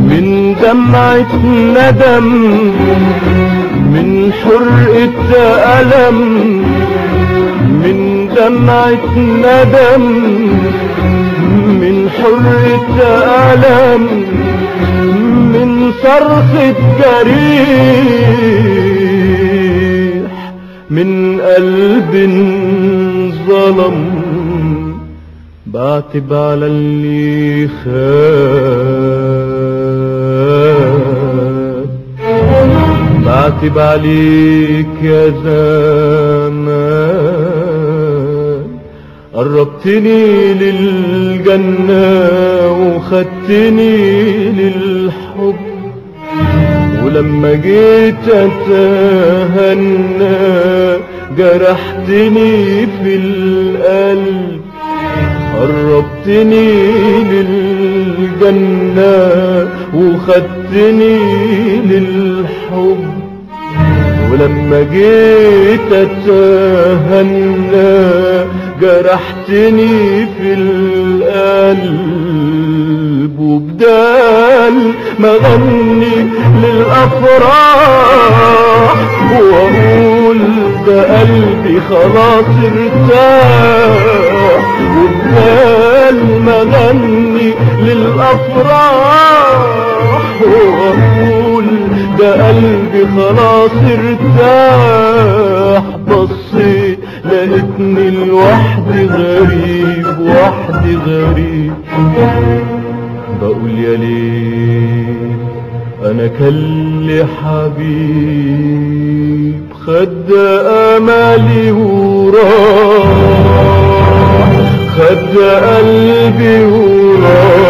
من دمعة ندم من حرقة ألم من دمعة ندم من حرقة ألم من صرخة جريح من قلب ظلم بعتب على اللي خان بعتب عليك يا زمان قربتني للجنة وخدتني للحب ولما جيت اتهنى جرحتني في القلب قربتني للجنة وخدتني للحب ولما جيت اتهنى جرحتني في القلب وبدال ما غني للافراح واقول ده قلبي خلاص ارتاح وبدال ما غني للافراح واقول ده قلبي خلاص ارتاح بصيت لقيتني لوحدي غريب وحدي غريب بقول يا ليه انا كل حبيب خد امالي وراح خد قلبي وراح